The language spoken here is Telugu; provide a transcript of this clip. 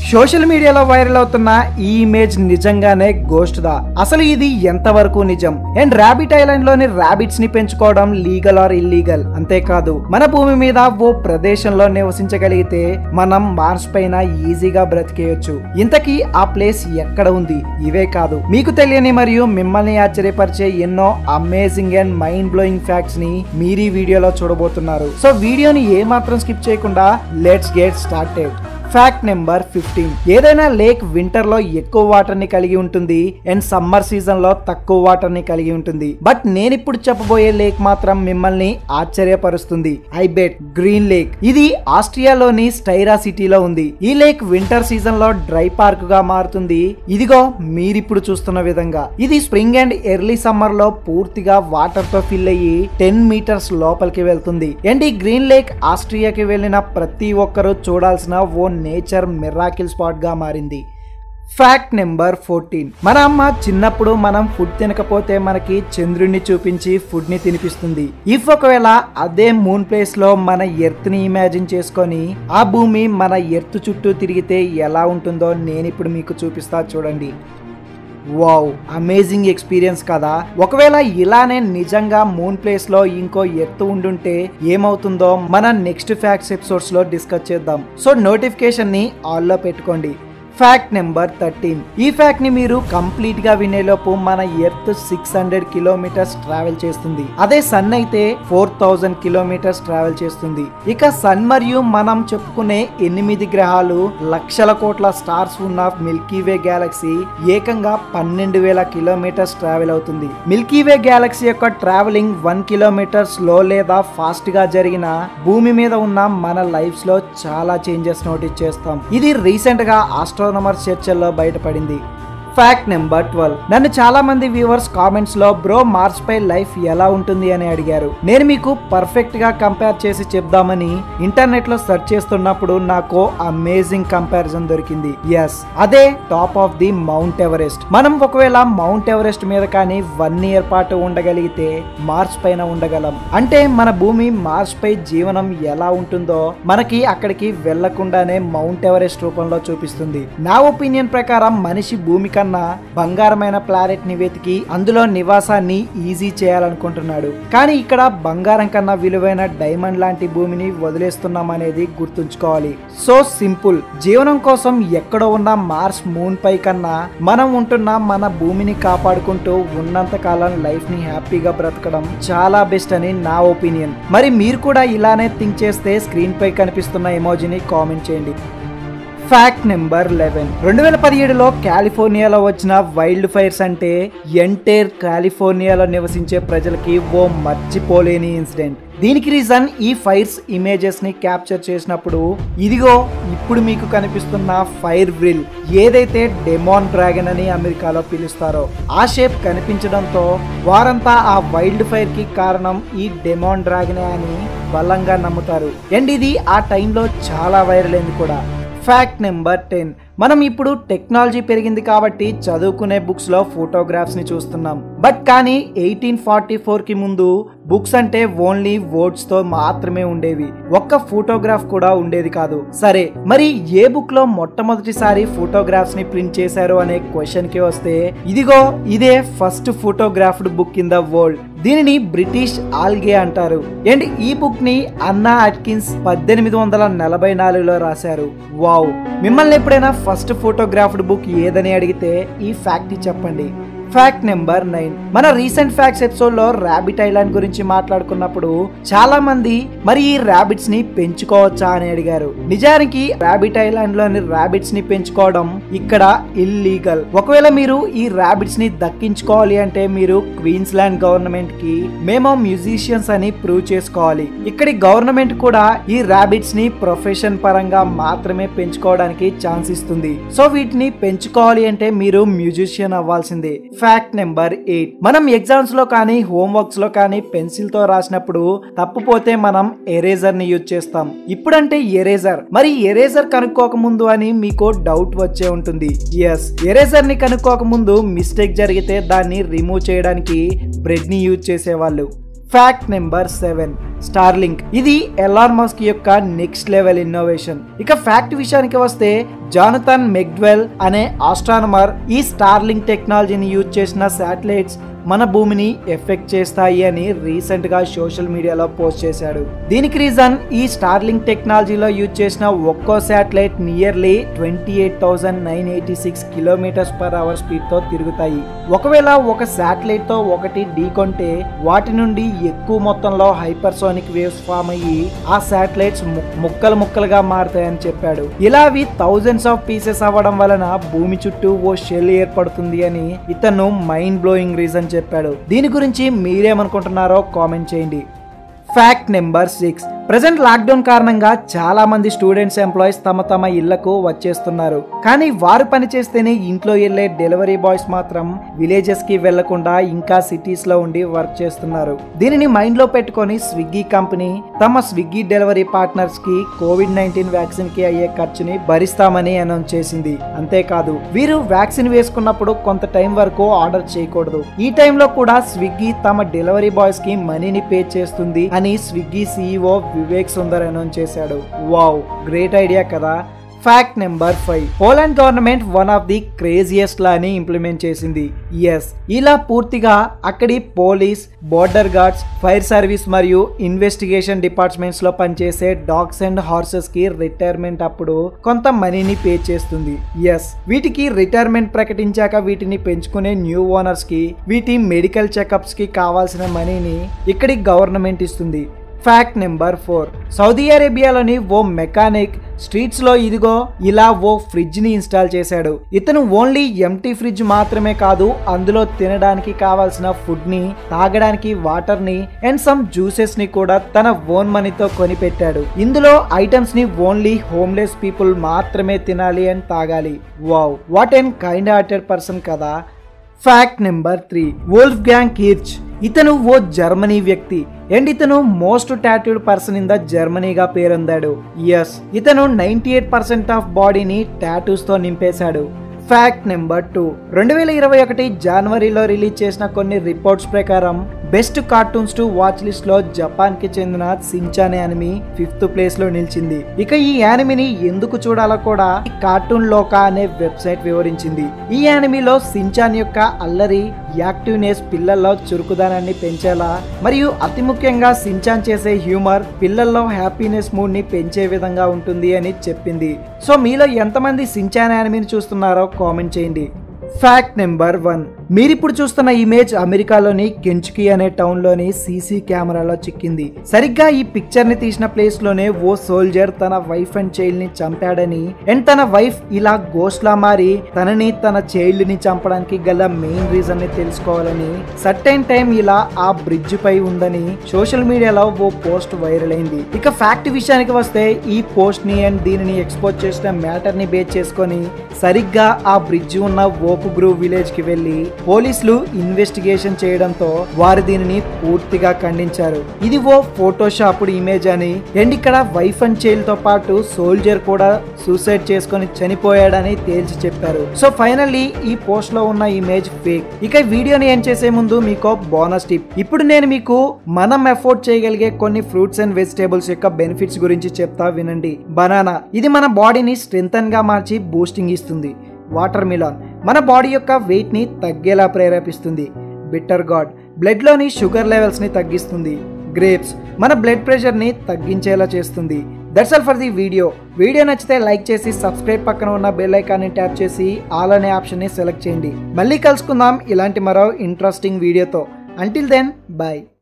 సోషల్ మీడియాలో వైరల్ అవుతున్న ఈ ఇమేజ్ నిజంగానే గోస్ట్ దా అసలు ఇది ఎంతవరకు నిజం అండ్ రాబిట్ ఐలాండ్ లోని రాబిట్స్ ని పెంచుకోవడం లీగల్ ఆర్ ఇల్లీగల్ అంతేకాదు మన భూమి మీద ఓ ప్రదేశంలో నివసించగలిగితే మనం మార్స్ పైన ఈజీగా బ్రతికేయొచ్చు ఇంతకీ ఆ ప్లేస్ ఎక్కడ ఉంది ఇవే కాదు మీకు తెలియని మరియు మిమ్మల్ని ఆశ్చర్యపరిచే ఎన్నో amazing and mind blowing facts ని మీరు ఈ వీడియోలో చూడబోతున్నారు సో వీడియోని ఏ మాత్రం స్కిప్ చేయకుండా let's get started fact number fifteen ఏదైనా లేక్ వింటర్ లో ఎక్కువ వాటర్ ని కలిగి ఉంటుంది అండ్ సమ్మర్ సీజన్ లో తక్కువ వాటర్ ని కలిగి ఉంటుంది బట్ నేను ఇప్పుడు చెప్పబోయే లేక్ మాత్రం మిమ్మల్ని ఆశ్చర్యపరుస్తుంది ఐ బెట్ గ్రీన్ లేక్ ఇది ఆస్ట్రియాలోని స్టైరా సిటీలో ఉంది ఈ లేక్ వింటర్ సీజన్ లో డ్రై పార్క్ గా మారుతుంది ఇదిగో మీరిప్పుడు చూస్తున్న విధంగా ఇది స్ప్రింగ్ అండ్ ఎర్లీ సమ్మర్ లో పూర్తిగా వాటర్ తో ఫిల్ అయ్యి టెన్ మీటర్స్ లోపలికి వెళ్తుంది అండ్ ఈ గ్రీన్ లేక్ ఆస్ట్రియాకి వెళ్ళిన ప్రతి ఒక్కరూ చూడాల్సిన ఓ నేచర్ మిరాకిల్ స్పాట్ గా మారింది ఫ్యాక్ట్ నెంబర్ ఫోర్టీన్ మన అమ్మ చిన్నప్పుడు మనం ఫుడ్ తినకపోతే మనకి చంద్రుడిని చూపించి ఫుడ్ ని తినిపిస్తుంది ఇఫ్ ఒకవేళ అదే మూన్ ప్లేస్ లో మన ఎర్త్ ని ఇమాజిన్ చేసుకొని ఆ భూమి మన ఎర్త్ చుట్టూ తిరిగితే ఎలా ఉంటుందో నేను ఇప్పుడు మీకు చూపిస్తా చూడండి వావ్ అమేజింగ్ ఎక్స్పీరియన్స్ కదా ఒకవేళ ఇలానే నిజంగా మూన్ ప్లేస్ లో ఇంకో ఎత్తు ఉండుంటే ఏమవుతుందో మన నెక్స్ట్ ఫ్యాక్ట్స్ ఎపిసోడ్స్ లో డిస్కస్ చేద్దాం సో నోటిఫికేషన్ ని ఆల్ లో పెట్టుకోండి ఫ్యాక్ట్ నెంబర్ థర్టీన్ ఈ ఫ్యాక్ట్ ని మీరు కంప్లీట్ గా వినేలోపు మన earth six hundred kilometres travel చేస్తుంది అదే సన్ అయితే ఫోర్ థౌజండ్ కిలోమీటర్స్ ట్రావెల్ చేస్తుంది ఇక సన్ మరియు మనం చెప్పుకునే ఎనిమిది గ్రహాలు లక్షల కోట్ల స్టార్స్ ఉన్న మిల్కీ వే గ్యాలక్సీ ఏకంగా పన్నెండు వేల కిలోమీటర్స్ ట్రావెల్ అవుతుంది మిల్కీ వే గ్యాలక్సీ యొక్క ట్రావెలింగ్ వన్ కిలోమీటర్ స్లో లేదా ఫాస్ట్ గా జరిగిన భూమి మీద ఉన్న మన లైఫ్స్ లో చాలా చేంజెస్ నోటీస్ చేస్తాం ఇది రీసెంట్ గా ఆస్ట్రోనమర్ చర్చల్లో బయటపడింది ఫ్యాక్ట్ నెంబర్ ట్వెల్వ్ నన్ను చాలా మంది వ్యూవర్స్ కామెంట్స్ లో బ్రో మార్స్ పై లైఫ్ ఎలా ఉంటుంది అని అడిగారు నేను మీకు పర్ఫెక్ట్ గా కంపేర్ చేసి చెప్దామని ఇంటర్నెట్ లో సెర్చ్ చేస్తున్నప్పుడు నాకు అమేజింగ్ కంపారిజన్ దొరికింది ఎస్ అదే top of the mount Everest మనం ఒకవేళ మౌంట్ ఎవరెస్ట్ మీద కానీ వన్ ఇయర్ పాటు ఉండగలిగితే మార్స్ పైన ఉండగలం అంటే మన భూమి మార్స్ పై జీవనం ఎలా ఉంటుందో మనకి అక్కడికి వెళ్లకుండానే మౌంట్ ఎవరెస్ట్ రూపంలో చూపిస్తుంది నా ఒపీనియన్ ప్రకారం మనిషి భూమి కన్నా బంగారమైన ప్లానెట్ ని వెతికి అందులో నివాసాన్ని ఈజీ చేయాలనుకుంటున్నాడు కానీ ఇక్కడ బంగారం కన్నా విలువైన డైమండ్ లాంటి భూమిని వదిలేస్తున్నాం అనేది గుర్తుంచుకోవాలి సో సింపుల్ జీవనం కోసం ఎక్కడో ఉన్న మార్స్ మూన్ పై కన్నా మనం ఉంటున్న మన భూమిని కాపాడుకుంటూ ఉన్నంత కాలం లైఫ్ ని హ్యాపీగా బ్రతకడం చాలా బెస్ట్ అని నా ఒపీనియన్ మరి మీరు కూడా ఇలానే థింక్ చేస్తే స్క్రీన్ పై కనిపిస్తున్న ఎమోజీని కామెంట్ చేయండి ఫ్యాక్ట్ నెంబర్ లెవెన్ రెండు వేల పదిహేడులో కాలిఫోర్నియాలో వచ్చిన వైల్డ్ ఫైర్స్ అంటే ఎంటైర్ కాలిఫోర్నియాలో నివసించే ప్రజలకి ఓ మర్చిపోలేని ఇన్సిడెంట్ దీనికి రీజన్ ఈ ఫైర్స్ ఇమేజెస్ ని క్యాప్చర్ చేసినప్పుడు ఇదిగో ఇప్పుడు మీకు కనిపిస్తున్న ఫైర్ వ్రిల్ ఏదైతే డెమాన్ డ్రాగన్ అని అమెరికాలో పిలుస్తారో ఆ షేప్ కనిపించడంతో వారంతా ఆ వైల్డ్ ఫైర్ కి కారణం ఈ డెమాన్ డ్రాగనే అని బలంగా నమ్ముతారు అండ్ ఇది ఆ టైంలో చాలా వైరల్ అయింది కూడా ఫ్యాక్ట్ నెంబర్ టెన్ మనం ఇప్పుడు టెక్నాలజీ పెరిగింది కాబట్టి చదువుకునే బుక్స్ లో ఫోటోగ్రాఫ్స్ ని చూస్తున్నాం బట్ కానీ ఎయిటీన్ ఫార్టీ ఫోర్ కి ముందు బుక్స్ అంటే ఓన్లీ వర్డ్స్ తో మాత్రమే ఉండేవి ఒక్క ఫోటోగ్రాఫ్ కూడా ఉండేది కాదు సరే మరి ఏ బుక్ లో మొట్టమొదటిసారి ఫోటోగ్రాఫ్స్ ని ప్రింట్ చేశారు అనే క్వశ్చన్ కి వస్తే ఇదిగో ఇదే first photographed book in the world దీనిని బ్రిటిష్ ఆల్గే అంటారు అండ్ ఈ బుక్ ని అన్నా అట్కిన్స్ పద్దెనిమిది వందల నలభై నాలుగులో రాశారు వావ్ మిమ్మల్ని ఎప్పుడైనా ఫస్ట్ ఫోటోగ్రాఫ్డ్ బుక్ ఏదని అడిగితే ఈ ఫ్యాక్ట్ చెప్పండి ఫ్యాక్ట్ నెంబర్ నైన్ మన రీసెంట్ ఫ్యాక్ట్స్ ఎపిసోడ్ లో ర్యాబిట్ ఐలాండ్ గురించి మాట్లాడుకున్నప్పుడు చాలా మంది మరి ఈ ర్యాబిట్స్ ని పెంచుకోవచ్చా అని అడిగారు నిజానికి ర్యాబిట్ ఐలాండ్ లోని ర్యాబిట్స్ ని పెంచుకోవడం ఇక్కడ ఇల్లీగల్ ఒకవేళ మీరు ఈ ర్యాబిట్స్ ని దక్కించుకోవాలి అంటే మీరు క్వీన్స్ ల్యాండ్ గవర్నమెంట్ కి మేము మ్యూజిషియన్స్ అని ప్రూవ్ చేసుకోవాలి ఇక్కడి గవర్నమెంట్ కూడా ఈ ర్యాబిట్స్ ని ప్రొఫెషన్ పరంగా మాత్రమే పెంచుకోవడానికి ఛాన్స్ ఇస్తుంది సో వీటిని పెంచుకోవాలి అంటే మీరు మ్యూజిషియన్ అవ్వాల్సిందే ఫ్యాక్ట్ నెంబర్ ఎయిట్ మనం ఎగ్జామ్స్ లో కానీ హోంవర్క్స్ లో కానీ పెన్సిల్ తో రాసినప్పుడు తప్పుపోతే మనం ఎరేజర్ ని యూజ్ చేస్తాం ఇప్పుడంటే ఎరేజర్ మరి ఎరేజర్ కనుక్కోక ముందు అని మీకు డౌట్ వచ్చే ఉంటుంది ఎస్ ఎరేజర్ ని కనుక్కోక ముందు మిస్టేక్ జరిగితే దాన్ని రిమూవ్ చేయడానికి బ్రెడ్ ని యూజ్ చేసేవాళ్ళు ఫ్యాక్ట్ నెంబర్ సెవెన్ స్టార్లింక్ ఇది ఎలాన్ మస్క్ యొక్క నెక్స్ట్ లెవెల్ ఇన్నోవేషన్ ఇక ఫ్యాక్ట్ విషయానికి వస్తే జానథన్ మెగ్వెల్ అనే ఆస్ట్రానమర్ ఈ స్టార్లింక్ టెక్నాలజీని యూజ్ చేసిన శాటిలైట్స్ మన భూమిని ఎఫెక్ట్ చేస్తాయి అని రీసెంట్ గా సోషల్ మీడియాలో పోస్ట్ చేశాడు దీనికి రీజన్ ఈ స్టార్లింక్ టెక్నాలజీలో యూజ్ చేసిన ఒక్కో satellite nearly twenty eight thousand nine eighty six kilometres per hour speed తో తిరుగుతాయి ఒకవేళ ఒక శాటిలైట్ తో ఒకటి ఢీకొంటే వాటి నుండి ఎక్కువ మొత్తంలో హైపర్సోనిక్ వేవ్స్ ఫామ్ అయ్యి ఆ శాటిలైట్స్ ముక్కలు ముక్కలుగా మారుతాయని చెప్పాడు ఇలా అవి థౌజండ్స్ ఆఫ్ పీసెస్ అవ్వడం వలన భూమి చుట్టూ ఓ షెల్ ఏర్పడుతుంది అని ఇతను మైండ్ బ్లోయింగ్ రీజన్ చెప్పాడు దీని గురించి మీరేమనుకుంటున్నారో కామెంట్ చేయండి fact number six present lockdown కారణంగా చాలా మంది స్టూడెంట్స్ ఎంప్లాయీస్ తమ తమ ఇళ్లకు వచ్చేస్తున్నారు కానీ వారు పనిచేస్తేనే ఇంట్లో వెళ్లే డెలివరీ బాయ్స్ మాత్రం విలేజెస్ కి వెళ్లకుండా ఇంకా సిటీస్ లో ఉండి వర్క్ చేస్తున్నారు దీనిని మైండ్ లో పెట్టుకొని స్విగ్గీ కంపెనీ తమ స్విగ్గీ డెలివరీ పార్ట్నర్స్ కి కోవిడ్ నైన్టీన్ వ్యాక్సిన్ కి అయ్యే ఖర్చుని భరిస్తామని అనౌన్స్ చేసింది అంతేకాదు వీరు వ్యాక్సిన్ వేసుకున్నప్పుడు కొంత టైం వరకు ఆర్డర్ చేయకూడదు ఈ టైంలో కూడా స్విగ్గీ తమ డెలివరీ బాయ్స్ కి మనీని పే చేస్తుంది అని స్విగ్గీ సీఈఓ వివేక్ సుందర్ అనౌన్స్ చేశాడు వావ్ గ్రేట్ ఐడియా కదా fact number five Poland government one of the craziest law ని ఇంప్లిమెంట్ చేసింది ఎస్ ఇలా పూర్తిగా అక్కడి police border guards fire service మరియు ఇన్వెస్టిగేషన్ డిపార్ట్మెంట్స్ లో పనిచేసే డాగ్స్ అండ్ హార్సెస్ కి రిటైర్మెంట్ అప్పుడు కొంత మనీని పే చేస్తుంది ఎస్ వీటికి రిటైర్మెంట్ ప్రకటించాక వీటిని పెంచుకునే న్యూ ఓనర్స్ కి వీటి మెడికల్ చెకప్స్ కి కావాల్సిన మనీని ఇక్కడి గవర్నమెంట్ ఇస్తుంది ఫ్యాక్ట్ నెంబర్ ఫోర్ సౌదీ అరేబియాలోని ఓ మెకానిక్ స్ట్రీట్స్ లో ఇదిగో ఇలా ఓ ఫ్రిడ్జ్ ని ఇన్స్టాల్ చేశాడు ఇతను ఓన్లీ ఎంటీ ఫ్రిడ్జ్ మాత్రమే కాదు అందులో తినడానికి కావాల్సిన ఫుడ్ ని తాగడానికి వాటర్ ని అండ్ సమ్ జ్యూసెస్ ని కూడా తన ఓన్ మనీతో కొనిపెట్టాడు ఇందులో ఐటమ్స్ ని ఓన్లీ హోమ్లెస్ పీపుల్ మాత్రమే తినాలి అండ్ తాగాలి wow what an kind hearted person కదా fact number three Wolfgang Kirch ఇతను ఓ జర్మనీ వ్యక్తి అండ్ ఇతను most tattooed person in the జర్మనీగా పేరొందాడు ఎస్ ఇతను నైన్టీ ఎయిట్ పర్సెంట్ ఆఫ్ బాడీని టాటూస్ తో నింపేశాడు ఫ్యాక్ట్ నెంబర్ టూ రెండు వేల ఇరవై ఒకటి జనవరిలో రిలీజ్ చేసిన కొన్ని రిపోర్ట్స్ ప్రకారం best cartoons to watch list లో జపాన్ కి చెందిన సించాన్ యానిమి ఫిఫ్త్ ప్లేస్ లో నిలిచింది ఇక ఈ యానిమిని ఎందుకు చూడాలో కూడా కార్టూన్ లోకా అనే వెబ్సైట్ వివరించింది ఈ యానిమిలో సించాన్ యొక్క అల్లరి యాక్టివ్నెస్ పిల్లల్లో చురుకుదనాన్ని పెంచేలా మరియు అతి ముఖ్యంగా సించాన్ చేసే హ్యూమర్ పిల్లల్లో హ్యాపీనెస్ మూడ్ ని పెంచే విధంగా ఉంటుంది అని చెప్పింది సో మీలో ఎంతమంది సించాన్ యానిమిని చూస్తున్నారో కామెంట్ చేయండి ఫ్యాక్ట్ నెంబర్ వన్ మీరిప్పుడు చూస్తున్న ఇమేజ్ అమెరికాలోని కెంచుకి అనే టౌన్ లోని సీసీ కెమెరాలో చిక్కింది సరిగ్గా ఈ పిక్చర్ ని తీసిన ప్లేస్ లోనే ఓ సోల్జర్ తన వైఫ్ అండ్ చైల్డ్ ని చంపాడని అండ్ తన వైఫ్ ఇలా గోస్ట్ లా మారి తనని తన చైల్డ్ ని చంపడానికి గల మెయిన్ రీజన్ ని తెలుసుకోవాలని సర్టైన్ టైం ఇలా ఆ బ్రిడ్జ్ పై ఉందని సోషల్ మీడియాలో ఓ పోస్ట్ వైరల్ అయింది ఇక ఫ్యాక్ట్ విషయానికి వస్తే ఈ పోస్ట్ ని అండ్ దీనిని ఎక్స్పోజ్ చేసిన మ్యాటర్ ని బేస్ చేసుకొని సరిగ్గా ఆ బ్రిడ్జ్ ఉన్న ఓపు గ్రూవ్ విలేజ్ కి వెళ్లి పోలీసులు ఇన్వెస్టిగేషన్ చేయడంతో వారు దీనిని పూర్తిగా ఖండించారు ఇది ఓ ఫోటోషాప్డ్ ఇమేజ్ అని అండ్ ఇక్కడ వైఫ్ అండ్ చైల్డ్ తో పాటు సోల్జర్ కూడా సూసైడ్ చేసుకొని చనిపోయాడని తేల్చి చెప్పారు సో ఫైనల్లీ ఈ పోస్ట్ లో ఉన్న ఇమేజ్ ఫేక్ ఇక వీడియోని ఏం చేసే ముందు మీకు బోనస్ టిప్ ఇప్పుడు నేను మీకు మనం ఎఫోర్డ్ చేయగలిగే కొన్ని ఫ్రూట్స్ అండ్ వెజిటేబుల్స్ యొక్క బెనిఫిట్స్ గురించి చెప్తా వినండి బనానా ఇది మన బాడీని స్ట్రెంగ్ గా మార్చి బూస్టింగ్ ఇస్తుంది వాటర్ మిలాన్ మన బాడీ యొక్క వెయిట్ ని తగ్గేలా ప్రేరేపిస్తుంది బిట్టర్ గాడ్ బ్లడ్ లోని షుగర్ లెవెల్స్ ని తగ్గిస్తుంది గ్రేప్స్ మన బ్లడ్ ప్రెషర్ ని తగ్గించేలా చేస్తుంది that's all for the video video నచ్చితే లైక్ చేసి సబ్స్క్రైబ్ పక్కన ఉన్న బెల్ ఐకాన్ని ట్యాప్ చేసి ఆల్ అనే ఆప్షన్ ని సెలెక్ట్ చేయండి మళ్ళీ కలుసుకుందాం ఇలాంటి మరో ఇంట్రెస్టింగ్ వీడియోతో అంటిల్ దెన్ బాయ్